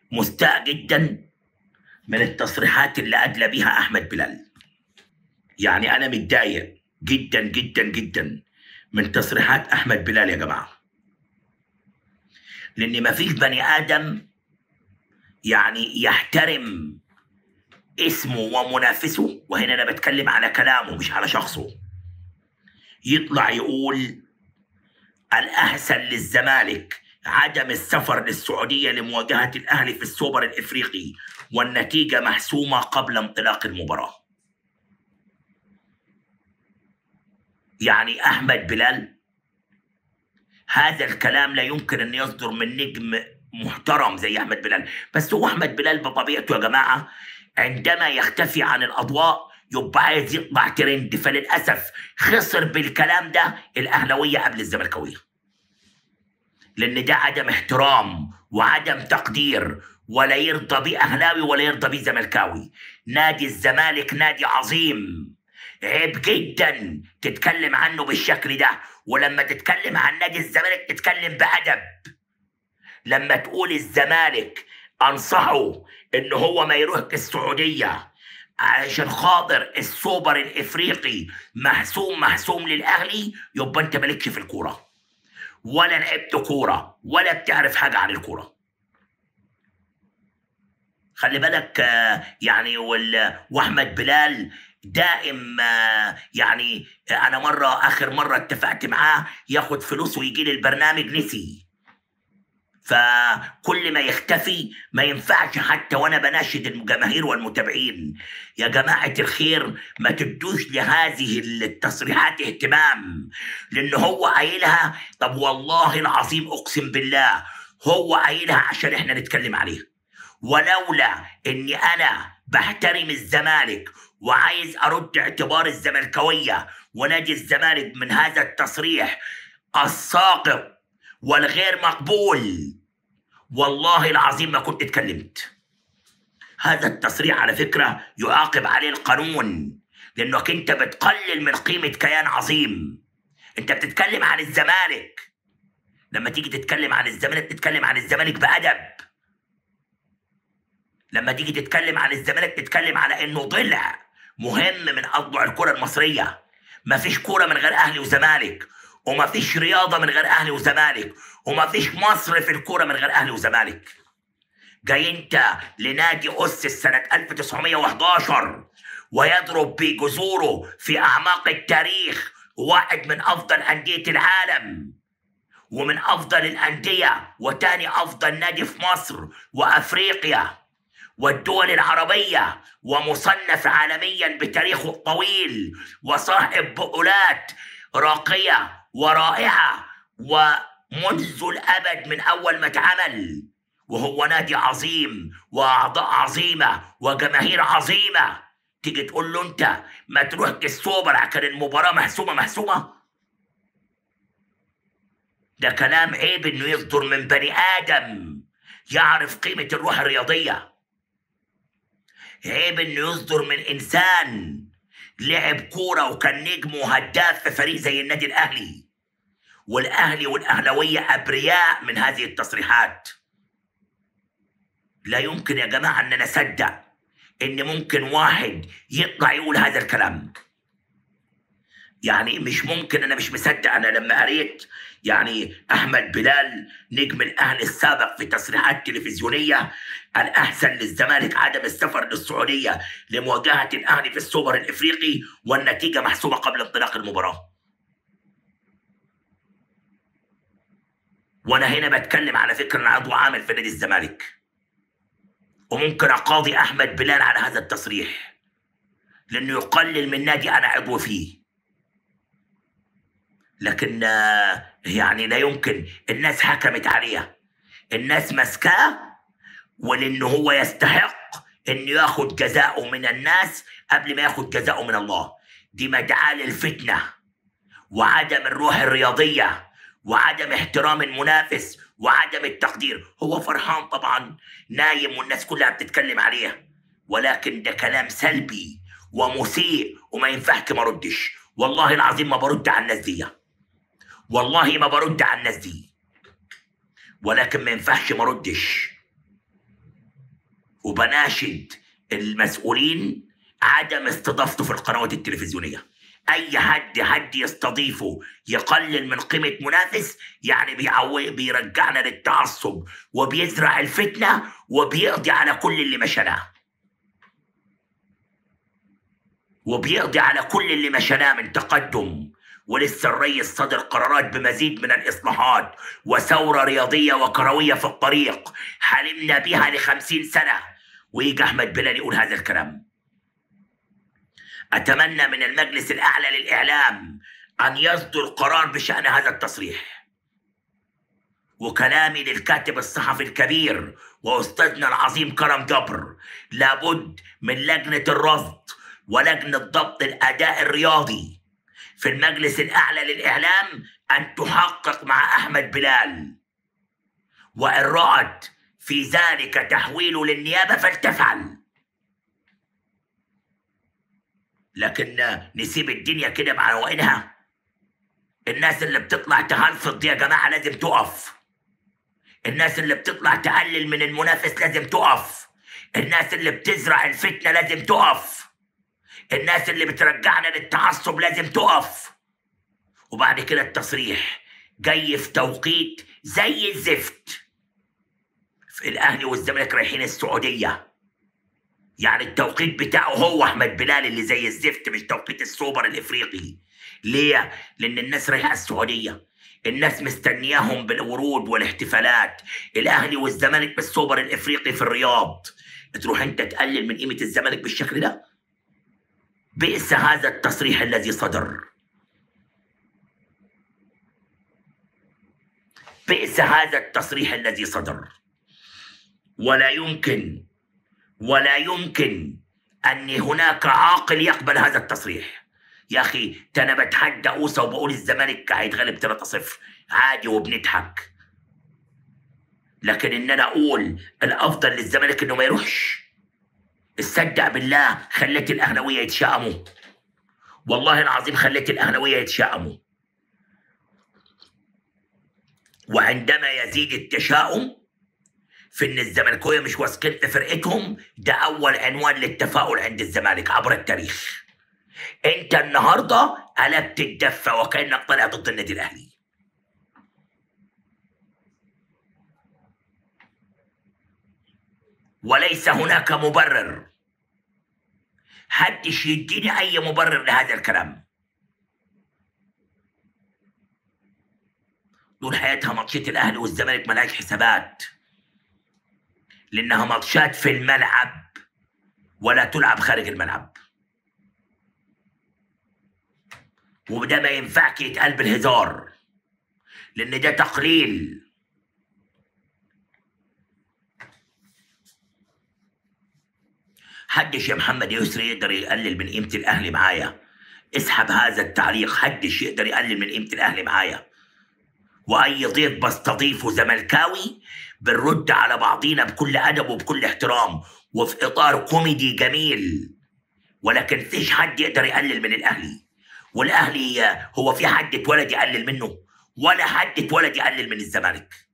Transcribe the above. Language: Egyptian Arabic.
مستاء جدا من التصريحات اللي ادلى بها احمد بلال يعني انا متضايق جدا جدا جدا من تصريحات احمد بلال يا جماعه لان ما فيش بني ادم يعني يحترم اسمه ومنافسه وهنا انا بتكلم على كلامه مش على شخصه يطلع يقول الاحسن للزمالك عدم السفر للسعوديه لمواجهه الاهلي في السوبر الافريقي والنتيجه محسومه قبل انطلاق المباراه يعني احمد بلال هذا الكلام لا يمكن ان يصدر من نجم محترم زي احمد بلال بس هو احمد بلال بطبيعته يا جماعه عندما يختفي عن الاضواء يبقى عايز يطلع ترند فللاسف خسر بالكلام ده الاهلاويه قبل الزملكاويه لان ده عدم احترام وعدم تقدير ولا يرضى بيه اهلاوي ولا يرضى بيه زملكاوي نادي الزمالك نادي عظيم عيب جدا تتكلم عنه بالشكل ده ولما تتكلم عن نادي الزمالك تتكلم بأدب لما تقول الزمالك انصحه ان هو ما يروح السعوديه عشان خاطر السوبر الافريقي محسوم محسوم للاهلي يبقى انت مالكش في الكوره ولا لعبت كوره ولا بتعرف حاجه عن الكوره خلي بالك آه، يعني وال- واحمد بلال دائم آه، يعني انا مره اخر مره اتفقت معاه ياخد فلوس ويجي لي البرنامج نسي فكل ما يختفي ما ينفعش حتى وانا بناشد الجماهير والمتابعين يا جماعه الخير ما تدوش لهذه التصريحات اهتمام لان هو قايلها طب والله العظيم اقسم بالله هو قايلها عشان احنا نتكلم عليها ولولا اني انا بحترم الزمالك وعايز ارد اعتبار الزملكاويه ونادي الزمالك من هذا التصريح الساقط والغير مقبول والله العظيم ما كنت اتكلمت هذا التصريح على فكره يعاقب عليه القانون لانك انت بتقلل من قيمه كيان عظيم انت بتتكلم عن الزمالك لما تيجي تتكلم عن الزمالك تتكلم عن الزمالك بادب لما تيجي تتكلم عن الزمالك تتكلم على انه ضلع مهم من اضلع الكره المصريه مفيش كوره من غير اهلي وزمالك ومفيش رياضه من غير اهلي وزمالك ومفيش مصر في الكوره من غير اهلي وزمالك جاي انت لنادي اسس سنه 1911 ويضرب بجذوره في اعماق التاريخ واحد من افضل انديه العالم ومن افضل الانديه وتاني افضل نادي في مصر وافريقيا والدول العربيه ومصنف عالميا بتاريخه الطويل وصاحب بطولات راقيه ورائعه ومنذ الابد من اول ما اتعمل وهو نادي عظيم واعضاء عظيمه وجماهير عظيمه تيجي تقول له انت ما تروح السوبر عشان المباراه محسومه محسومه ده كلام عيب انه يصدر من بني ادم يعرف قيمه الروح الرياضيه عيب انه يصدر من انسان لعب كوره وكان نجم وهداف في فريق زي النادي الاهلي والاهلي والاهلاويه ابرياء من هذه التصريحات لا يمكن يا جماعه ان نصدق ان ممكن واحد يطلع يقول هذا الكلام يعني مش ممكن انا مش مصدق انا لما قريت يعني احمد بلال نجم الاهلي السابق في تصريحات تلفزيونيه الاحسن للزمالك عدم السفر للسعوديه لمواجهه الاهلي في السوبر الافريقي والنتيجه محسومه قبل انطلاق المباراه. وانا هنا بتكلم على فكره انا عضو عامل في نادي الزمالك. وممكن اقاضي احمد بلال على هذا التصريح لانه يقلل من نادي انا عضو فيه. لكن آه، يعني لا يمكن الناس حكمت عليه الناس مسكاه ولانه هو يستحق انه ياخد جزاءه من الناس قبل ما ياخد جزاءه من الله دي مدعاة للفتنة وعدم الروح الرياضية وعدم احترام المنافس وعدم التقدير هو فرحان طبعا نايم والناس كلها بتتكلم عليه ولكن ده كلام سلبي ومسيء وما ينفعش ما ردش والله العظيم ما برد على الناس دي والله ما برد على الناس دي ولكن ما ينفعش ما ردش وبناشد المسؤولين عدم استضافته في القنوات التلفزيونيه اي حد حد يستضيفه يقلل من قيمه منافس يعني بيعو... بيرجعنا للتعصب وبيزرع الفتنه وبيقضي على كل اللي مشيناه وبيقضي على كل اللي مشيناه من تقدم ولسه الرئيس صدر قرارات بمزيد من الإصلاحات وثورة رياضية وكروية في الطريق حلمنا بها لخمسين سنة ويجي أحمد بلال يقول هذا الكلام أتمنى من المجلس الأعلى للإعلام أن يصدر قرار بشأن هذا التصريح وكلامي للكاتب الصحفي الكبير وأستاذنا العظيم كرم جبر لابد من لجنة الرصد ولجنة ضبط الأداء الرياضي في المجلس الأعلى للإعلام أن تحقق مع أحمد بلال وإن رأت في ذلك تحويله للنيابة فلتفعل لكن نسيب الدنيا كده بعنوانها الناس اللي بتطلع تهلفط دي يا جماعة لازم تقف الناس اللي بتطلع تقلل من المنافس لازم تقف الناس اللي بتزرع الفتنة لازم تقف الناس اللي بترجعنا للتعصب لازم تقف وبعد كده التصريح جاي في توقيت زي الزفت في الاهلي والزمالك رايحين السعوديه يعني التوقيت بتاعه هو احمد بلال اللي زي الزفت مش توقيت السوبر الافريقي ليه لان الناس رايحه السعوديه الناس مستنياهم بالورود والاحتفالات الاهلي والزمالك بالسوبر الافريقي في الرياض تروح انت تقلل من قيمه الزمالك بالشكل ده بئس هذا التصريح الذي صدر بئس هذا التصريح الذي صدر ولا يمكن ولا يمكن أن هناك عاقل يقبل هذا التصريح يا أخي ده أنا بتحدى أوسى وبقول الزمالك هيتغلب 3-0 عادي وبنضحك لكن إن أنا أقول الأفضل للزمالك إنه ما يروحش تصدق بالله خلت الأهلاوية يتشائموا والله العظيم خلت الأهلاوية يتشائموا وعندما يزيد التشاؤم في ان الزملكاويه مش واثقين في فرقتهم ده اول عنوان للتفاؤل عند الزمالك عبر التاريخ انت النهارده قلبت الدفه وكانك طالع ضد النادي الاهلي وليس هناك مبرر حدش يديني اي مبرر لهذا الكلام طول حياتها ماتشات الاهلي والزمالك ملهاش حسابات لانها ماتشات في الملعب ولا تلعب خارج الملعب وده ما ينفعش يتقال بالهزار لان ده تقليل حدش يا محمد يسري يقدر يقلل من قيمه الاهلي معايا اسحب هذا التعليق حدش يقدر يقلل من قيمه الاهلي معايا واي ضيف بستضيفه زملكاوي بنرد على بعضينا بكل ادب وبكل احترام وفي اطار كوميدي جميل ولكن فيش حد يقدر يقلل من الاهلي والاهلي هو في حد اتولد يقلل منه ولا حد اتولد يقلل من الزمالك